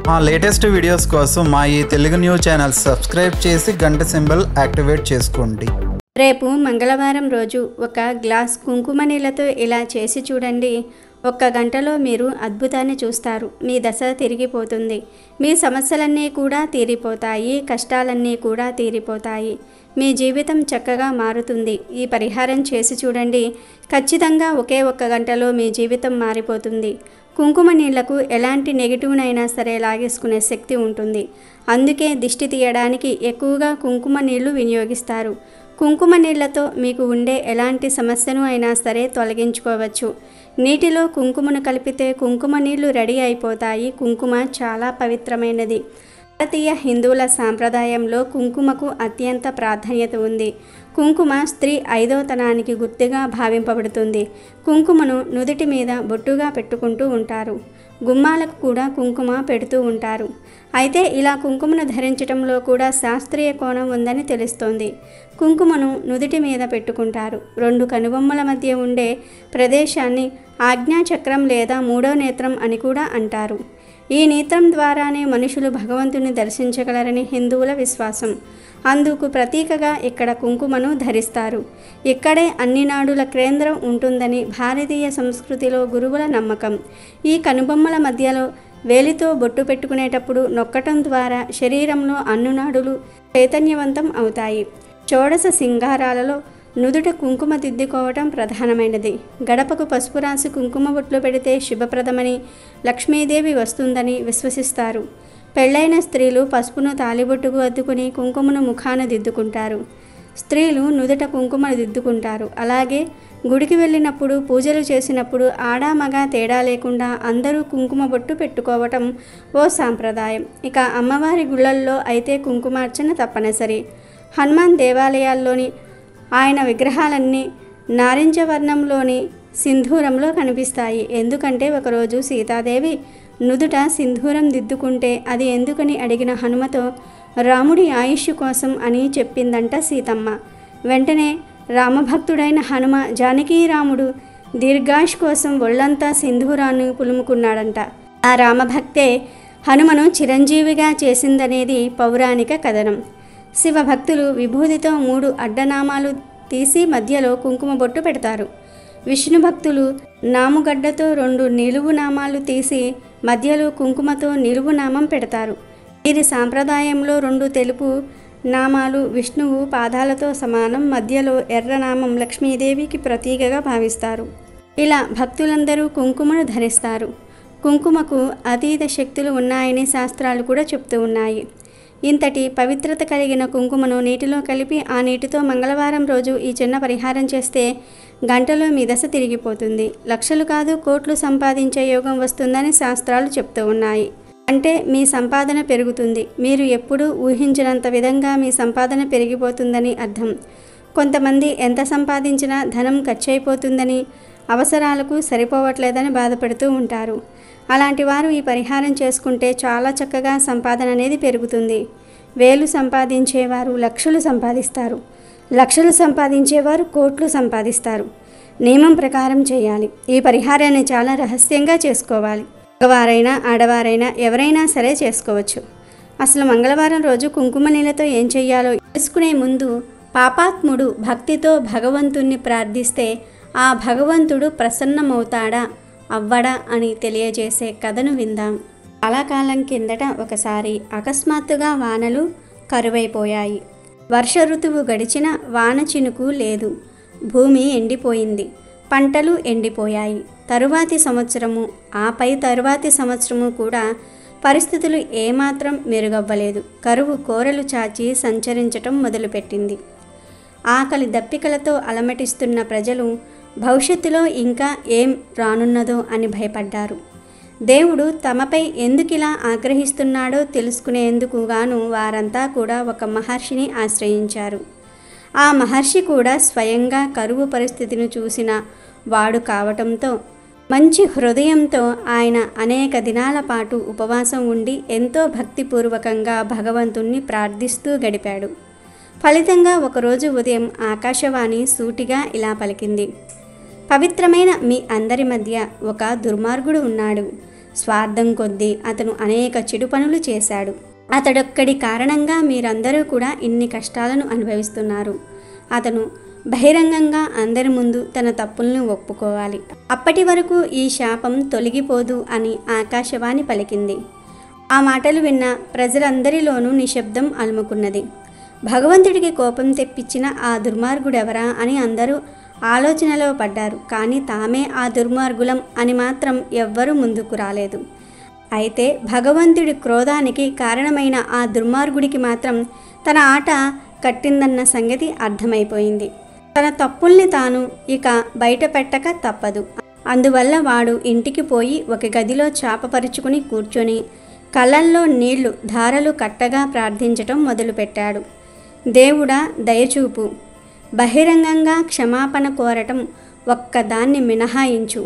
మా latest videos కోసం మా ఈ తెలుగు న్యూస్ ఛానల్ సబ్స్క్రైబ్ చేసి గంట సింబల్ యాక్టివేట్ చేసుకోండి రేపు మంగళవారం రోజు ఒక గ్లాస్ కుంకుమ నీళ్ళతో ఇలా చేసి చూడండి ఒక్క గంటలో మీరు అద్భుతాన్ని చూస్తారు మీ దశ తిరిగిపోతుంది మీ సమస్యలన్నీ కూడా తీరిపోతాయి కష్టాలన్నీ కూడా తీరిపోతాయి మీ జీవితం చక్కగా మారుతుంది ఈ పరిహారం చేసి చూడండి ఖచ్చితంగా ఒకే ఒక్క గంటలో మీ జీవితం మారిపోతుంది కుంకుమ నీళ్లకు ఎలాంటి నెగిటివ్నైనా సరే లాగేసుకునే శక్తి ఉంటుంది అందుకే దిష్టి తీయడానికి ఎక్కువగా కుంకుమ నీళ్లు వినియోగిస్తారు కుంకుమ నీళ్లతో మీకు ఉండే ఎలాంటి సమస్యను అయినా సరే తొలగించుకోవచ్చు నీటిలో కుంకుమను కలిపితే కుంకుమ నీళ్లు రెడీ అయిపోతాయి కుంకుమ చాలా పవిత్రమైనది భారతీయ హిందువుల సాంప్రదాయంలో కుంకుమకు అత్యంత ప్రాధాన్యత ఉంది కుంకుమ స్త్రీ ఐదోతనానికి గుర్తుగా భావింపబడుతుంది కుంకుమను నుదుటి మీద బొట్టుగా పెట్టుకుంటూ ఉంటారు గుమ్మాలకు కూడా కుంకుమ పెడుతూ ఉంటారు అయితే ఇలా కుంకుమను ధరించడంలో కూడా శాస్త్రీయ కోణం ఉందని తెలుస్తోంది కుంకుమను నుదుటి మీద పెట్టుకుంటారు రెండు కనుబొమ్మల మధ్య ఉండే ప్రదేశాన్ని ఆజ్ఞాచక్రం లేదా మూడో నేత్రం అని కూడా అంటారు ఈ నేత్రం ద్వారానే మనుషులు భగవంతుని దర్శించగలరని హిందువుల విశ్వాసం అందుకు ప్రతీకగా ఇక్కడ కుంకుమను ధరిస్తారు ఇక్కడే అన్ని నాడుల కేంద్రం ఉంటుందని భారతీయ సంస్కృతిలో గురువుల నమ్మకం ఈ కనుబొమ్మల మధ్యలో వేలితో బొట్టు పెట్టుకునేటప్పుడు నొక్కటం ద్వారా శరీరంలో అన్నునాడులు చైతన్యవంతం అవుతాయి చోడస సింగారాలలో నుదుట కుంకుమ దిద్దుకోవటం ప్రధానమైనది గడపకు పసుపు రాసి కుంకుమ బొట్లు పెడితే శుభప్రదమని లక్ష్మీదేవి వస్తుందని విశ్వసిస్తారు పెళ్ళైన స్త్రీలు పసుపును తాలిబొట్టుకు అద్దుకుని కుంకుమను ముఖాన దిద్దుకుంటారు స్త్రీలు నుదుట కుంకుమను దిద్దుకుంటారు అలాగే గుడికి వెళ్ళినప్పుడు పూజలు చేసినప్పుడు ఆడా మగ తేడా లేకుండా అందరూ కుంకుమ బొట్టు పెట్టుకోవటం ఓ సాంప్రదాయం ఇక అమ్మవారి గుళ్ళల్లో అయితే కుంకుమార్చన తప్పనిసరి హనుమాన్ దేవాలయాల్లోని ఆయన విగ్రహాలన్నీ నారింజ వర్ణంలోని సింధూరంలో కనిపిస్తాయి ఎందుకంటే ఒకరోజు సీతాదేవి నుదుట సింధూరం దిద్దుకుంటే అది ఎందుకని అడిగిన హనుమతో రాముడి ఆయుష్ కోసం అని చెప్పిందంట సీతమ్మ వెంటనే రామభక్తుడైన హనుమ జానకీ రాముడు దీర్ఘాష్ కోసం ఒళ్ళంతా సింధూరాన్ని పులుముకున్నాడంట ఆ రామభక్తే హనుమను చిరంజీవిగా చేసిందనేది పౌరాణిక కథనం శివ భక్తులు విభూతితో మూడు అడ్డనామాలు తీసి మధ్యలో కుంకుమ బొట్టు పెడతారు విష్ణు భక్తులు నాముగడ్డతో రెండు నిలువు నామాలు తీసి మధ్యలో కుంకుమతో నిలువు నామం పెడతారు వీరి సాంప్రదాయంలో రెండు తెలుపు నామాలు విష్ణువు పాదాలతో సమానం మధ్యలో ఎర్రనామం లక్ష్మీదేవికి ప్రతీకగా భావిస్తారు ఇలా భక్తులందరూ కుంకుమను ధరిస్తారు కుంకుమకు అతీత శక్తులు ఉన్నాయని శాస్త్రాలు కూడా చెప్తూ ఉన్నాయి ఇంతటి పవిత్రత కలిగిన కుంకుమను నీటిలో కలిపి ఆ నీటితో మంగళవారం రోజు ఈ చిన్న పరిహారం చేస్తే గంటలో మీ దశ తిరిగిపోతుంది లక్షలు కాదు కోట్లు సంపాదించే యోగం వస్తుందని శాస్త్రాలు చెప్తూ ఉన్నాయి అంటే మీ సంపాదన పెరుగుతుంది మీరు ఎప్పుడూ ఊహించినంత విధంగా మీ సంపాదన పెరిగిపోతుందని అర్థం కొంతమంది ఎంత సంపాదించినా ధనం ఖర్చయిపోతుందని అవసరాలకు సరిపోవట్లేదని బాధపడుతూ ఉంటారు అలాంటి వారు ఈ పరిహారం చేసుకుంటే చాలా చక్కగా సంపాదన అనేది పెరుగుతుంది వేలు సంపాదించేవారు లక్షలు సంపాదిస్తారు లక్షలు సంపాదించేవారు కోట్లు సంపాదిస్తారు నియమం ప్రకారం చేయాలి ఈ పరిహారాన్ని చాలా రహస్యంగా చేసుకోవాలి మగవారైనా ఆడవారైనా ఎవరైనా సరే చేసుకోవచ్చు అసలు మంగళవారం రోజు కుంకుమ నీళ్ళతో ఏం చెయ్యాలో తెలుసుకునే ముందు పాపాత్ముడు భక్తితో భగవంతుణ్ణి ప్రార్థిస్తే ఆ భగవంతుడు ప్రసన్నమవుతాడా అవ్వడా అని తెలియజేసే కథను విందాం చాలా కాలం కిందట ఒకసారి అకస్మాత్తుగా వానలు కరువైపోయాయి వర్ష ఋతువు గడిచిన వాన చినుకు లేదు భూమి ఎండిపోయింది పంటలు ఎండిపోయాయి తరువాతి సంవత్సరము ఆపై తరువాతి సంవత్సరము కూడా పరిస్థితులు ఏమాత్రం మెరుగవ్వలేదు కరువు కోరలు చాచి సంచరించటం మొదలుపెట్టింది ఆకలి దప్పికలతో అలమటిస్తున్న ప్రజలు భవిష్యత్తులో ఇంకా ఏం రానున్నదో అని భయపడ్డారు దేవుడు తమపై ఎందుకిలా ఆగ్రహిస్తున్నాడో తెలుసుకునేందుకు గాను వారంతా కూడా ఒక మహర్షిని ఆశ్రయించారు ఆ మహర్షి కూడా స్వయంగా కరువు పరిస్థితిని చూసిన వాడు కావటంతో మంచి హృదయంతో ఆయన అనేక దినాల పాటు ఉపవాసం ఉండి ఎంతో భక్తిపూర్వకంగా భగవంతుణ్ణి ప్రార్థిస్తూ గడిపాడు ఫలితంగా ఒకరోజు ఉదయం ఆకాశవాణి సూటిగా ఇలా పలికింది పవిత్రమైన మీ అందరి మధ్య ఒక దుర్మార్గుడు ఉన్నాడు స్వార్థం కొద్దీ అతను అనేక చెడు పనులు చేశాడు అతడొక్కడి కారణంగా మీరందరూ కూడా ఇన్ని కష్టాలను అనుభవిస్తున్నారు అతను బహిరంగంగా అందరి ముందు తన తప్పుల్ని ఒప్పుకోవాలి అప్పటి వరకు ఈ శాపం తొలగిపోదు అని ఆకాశవాణి పలికింది ఆ మాటలు విన్న ప్రజలందరిలోనూ నిశ్శబ్దం అలుముకున్నది భగవంతుడికి కోపం తెప్పించిన ఆ దుర్మార్గుడెవరా అని అందరూ ఆలోచనలో పడ్డారు కానీ తామే ఆ దుర్మార్గులం అని మాత్రం ఎవ్వరూ ముందుకు రాలేదు అయితే భగవంతుడి క్రోధానికి కారణమైన ఆ దుర్మార్గుడికి మాత్రం తన ఆట కట్టిందన్న సంగతి అర్థమైపోయింది తన తప్పుల్ని తాను ఇక బయట పెట్టక తప్పదు అందువల్ల వాడు ఇంటికి పోయి ఒక గదిలో చాపపరుచుకుని కూర్చొని కళ్ళల్లో నీళ్లు ధారలు కట్టగా ప్రార్థించటం మొదలుపెట్టాడు దేవుడా దయచూపు బహిరంగంగా క్షమాపణ కోరటం ఒక్కదాన్ని మినహాయించు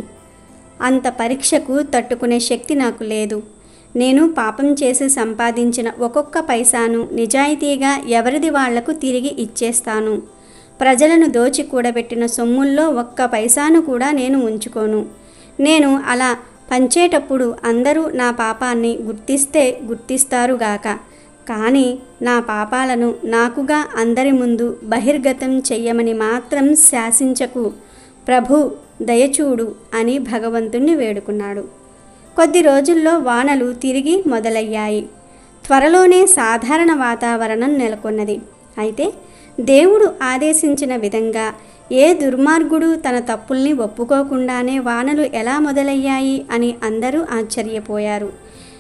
అంత పరీక్షకు తట్టుకునే శక్తి నాకు లేదు నేను పాపం చేసి సంపాదించిన ఒక్కొక్క పైసాను నిజాయితీగా ఎవరిది వాళ్లకు తిరిగి ఇచ్చేస్తాను ప్రజలను దోచి కూడబెట్టిన సొమ్ముల్లో ఒక్క పైసాను కూడా నేను ఉంచుకోను నేను అలా పంచేటప్పుడు అందరూ నా పాపాన్ని గుర్తిస్తే గుర్తిస్తారుగాక కానీ నా పాపాలను నాకుగా అందరి ముందు బహిర్గతం చెయ్యమని మాత్రం శాసించకు ప్రభు దయచూడు అని భగవంతుణ్ణి వేడుకున్నాడు కొద్ది రోజుల్లో వానలు తిరిగి మొదలయ్యాయి త్వరలోనే సాధారణ వాతావరణం నెలకొన్నది అయితే దేవుడు ఆదేశించిన విధంగా ఏ దుర్మార్గుడు తన తప్పుల్ని ఒప్పుకోకుండానే వానలు ఎలా మొదలయ్యాయి అని అందరూ ఆశ్చర్యపోయారు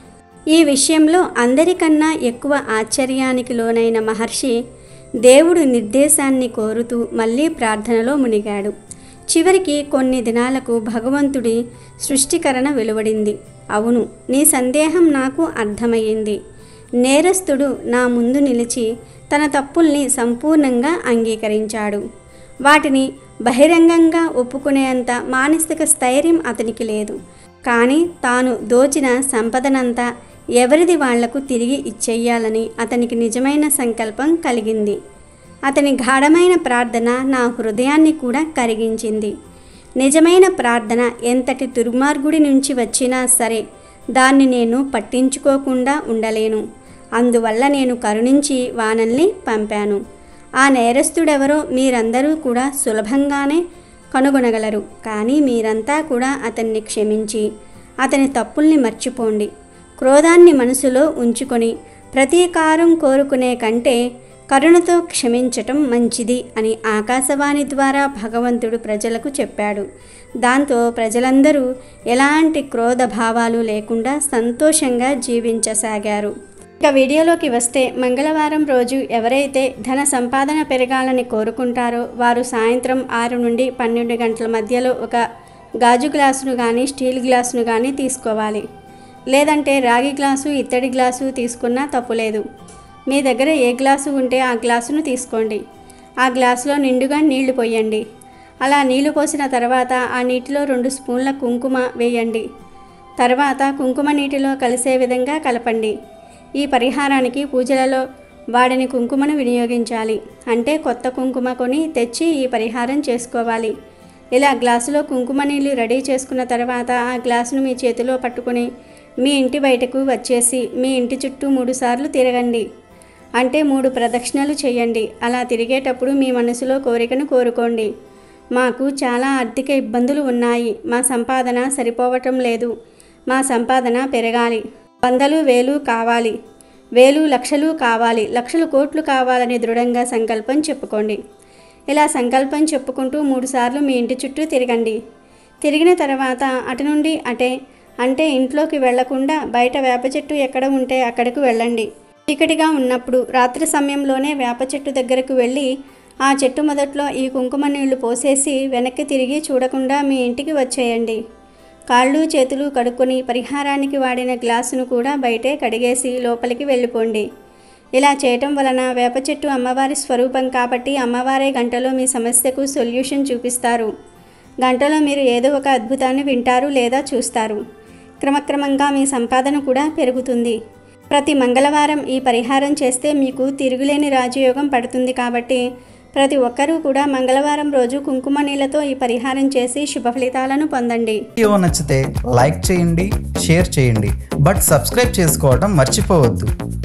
ఈ విషయంలో అందరికన్నా ఎక్కువ ఆశ్చర్యానికి లోనైన మహర్షి దేవుడు నిర్దేశాన్ని కోరుతూ మళ్ళీ ప్రార్థనలో మునిగాడు చివరికి కొన్ని దినాలకు భగవంతుడి సృష్టికరణ వెలువడింది అవును నీ సందేహం నాకు అర్థమయ్యింది నేరస్తుడు నా ముందు నిలిచి తన తప్పుల్ని సంపూర్ణంగా అంగీకరించాడు వాటిని బహిరంగంగా ఒప్పుకునేంత మానసిక స్థైర్యం అతనికి లేదు కానీ తాను దోచిన సంపదనంతా ఎవరిది వాళ్లకు తిరిగి ఇచ్చేయాలని అతనికి నిజమైన సంకల్పం కలిగింది అతని గాఢమైన ప్రార్థన నా హృదయాన్ని కూడా కరిగించింది నిజమైన ప్రార్థన ఎంతటి దుర్మార్గుడి నుంచి వచ్చినా సరే దాన్ని నేను పట్టించుకోకుండా ఉండలేను అందువల్ల నేను కరుణించి వానల్ని పంపాను ఆ నేరస్తుడెవరో మీరందరూ కూడా సులభంగానే కనుగొనగలరు కానీ మీరంతా కూడా అతన్ని క్షమించి అతని తప్పుల్ని మర్చిపోండి క్రోధాన్ని మనసులో ఉంచుకొని ప్రతీకారం కోరుకునే కంటే కరుణతో క్షమించటం మంచిది అని ఆకాశవాణి ద్వారా భగవంతుడు ప్రజలకు చెప్పాడు దాంతో ప్రజలందరూ ఎలాంటి క్రోధ భావాలు లేకుండా సంతోషంగా జీవించసాగారు ఇక వీడియోలోకి వస్తే మంగళవారం రోజు ఎవరైతే ధన సంపాదన పెరగాలని కోరుకుంటారో వారు సాయంత్రం ఆరు నుండి పన్నెండు గంటల మధ్యలో ఒక గాజు గ్లాసును కానీ స్టీల్ గ్లాసును కానీ తీసుకోవాలి లేదంటే రాగి గ్లాసు ఇత్తడి గ్లాసు తీసుకున్నా తప్పులేదు మీ దగ్గర ఏ గ్లాసు ఉంటే ఆ గ్లాసును తీసుకోండి ఆ గ్లాసులో నిండుగా నీళ్లు పోయండి అలా నీళ్లు పోసిన తర్వాత ఆ నీటిలో రెండు స్పూన్ల కుంకుమ వేయండి తర్వాత కుంకుమ నీటిలో కలిసే విధంగా కలపండి ఈ పరిహారానికి పూజలలో వాడిని కుంకుమను వినియోగించాలి అంటే కొత్త కుంకుమ కొని తెచ్చి ఈ పరిహారం చేసుకోవాలి ఇలా గ్లాసులో కుంకుమ నీళ్ళు రెడీ చేసుకున్న తర్వాత ఆ గ్లాసును మీ చేతిలో పట్టుకుని మీ ఇంటి బయటకు వచ్చేసి మీ ఇంటి చుట్టూ మూడుసార్లు తిరగండి అంటే మూడు ప్రదక్షిణలు చేయండి అలా తిరిగేటప్పుడు మీ మనసులో కోరికను కోరుకోండి మాకు చాలా ఆర్థిక ఇబ్బందులు ఉన్నాయి మా సంపాదన సరిపోవటం లేదు మా సంపాదన పెరగాలి వందలు వేలు కావాలి వేలు లక్షలు కావాలి లక్షలు కోట్లు కావాలని దృఢంగా సంకల్పం చెప్పుకోండి ఇలా సంకల్పం చెప్పుకుంటూ మూడుసార్లు మీ ఇంటి చుట్టూ తిరగండి తిరిగిన తర్వాత అటు నుండి అటే అంటే ఇంట్లోకి వెళ్లకుండా బయట వేప చెట్టు ఎక్కడ ఉంటే అక్కడికి వెళ్ళండి చీకటిగా ఉన్నప్పుడు రాత్రి సమయంలోనే వేప చెట్టు దగ్గరకు వెళ్ళి ఆ చెట్టు మొదట్లో ఈ కుంకుమ నీళ్లు పోసేసి వెనక్కి తిరిగి చూడకుండా మీ ఇంటికి వచ్చేయండి కాళ్ళు చేతులు కడుక్కొని పరిహారానికి వాడిన గ్లాసును కూడా బయటే కడిగేసి లోపలికి వెళ్ళిపోండి ఇలా చేయటం వలన వేప చెట్టు అమ్మవారి స్వరూపం కాబట్టి అమ్మవారే గంటలో మీ సమస్యకు సొల్యూషన్ చూపిస్తారు గంటలో మీరు ఏదో ఒక అద్భుతాన్ని వింటారు లేదా చూస్తారు క్రమక్రమంగా మీ సంపాదన కూడా పెరుగుతుంది ప్రతి మంగళవారం ఈ పరిహారం చేస్తే మీకు తిరుగులేని రాజయోగం పడుతుంది కాబట్టి ప్రతి ఒక్కరూ కూడా మంగళవారం రోజు కుంకుమ నీళ్ళతో ఈ పరిహారం చేసి శుభ ఫలితాలను పొందండి వీడియో నచ్చితే లైక్ చేయండి షేర్ చేయండి బట్ సబ్స్క్రైబ్ చేసుకోవడం మర్చిపోవద్దు